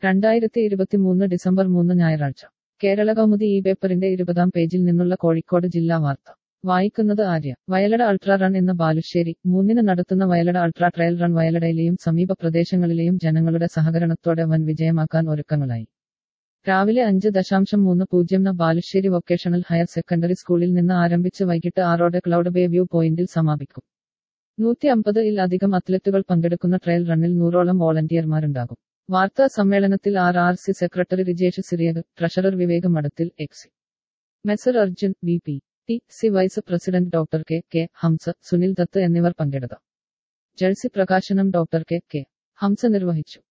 രണ്ടായിരത്തി ഇരുപത്തിമൂന്ന് ഡിസംബർ മൂന്ന് ഞായറാഴ്ച കേരള കൗമുദി ഈ പേപ്പറിന്റെ ഇരുപതാം പേജിൽ നിന്നുള്ള കോഴിക്കോട് ജില്ലാ വാർത്ത വായിക്കുന്നത് ആര്യ വയലട അൾട്രാ റൺ എന്ന ബാലുശ്ശേരി മൂന്നിന് നടത്തുന്ന വയലട അൾട്രാ ട്രയൽ റൺ വയലടയിലെയും സമീപ പ്രദേശങ്ങളിലെയും ജനങ്ങളുടെ സഹകരണത്തോടെ വൻ വിജയമാക്കാൻ ഒരുക്കങ്ങളായി രാവിലെ അഞ്ച് ദശാംശം മൂന്ന് പൂജ്യം ന ബാലുശ്ശേരി വൊക്കേഷണൽ ഹയർ സെക്കൻഡറി സ്കൂളിൽ നിന്ന് ആരംഭിച്ച് വൈകിട്ട് ആറോടെ ക്ലൗഡ് ബേ വ്യൂ പോയിന്റിൽ സമാപിക്കും നൂറ്റി അമ്പത് ഇൽ അധികം അത്ലറ്റുകൾ പങ്കെടുക്കുന്ന ട്രയൽ റണ്ണിൽ നൂറോളം വോളണ്ടിയർമാരുണ്ടാകും വാർത്താ സമ്മേളനത്തിൽ R R C secretary Rijesh Cyriac treasurer Vivek Madathil എക്സി മെസർ Arjun V P T C vice president doctor K K Hamsa Sunil Dutt എന്നിവർ പങ്കെടുത്തു ജേഴ്സി പ്രകാശനം ഡോക്ടർ കെ കെ ഹംസ നിർവഹിച്ചു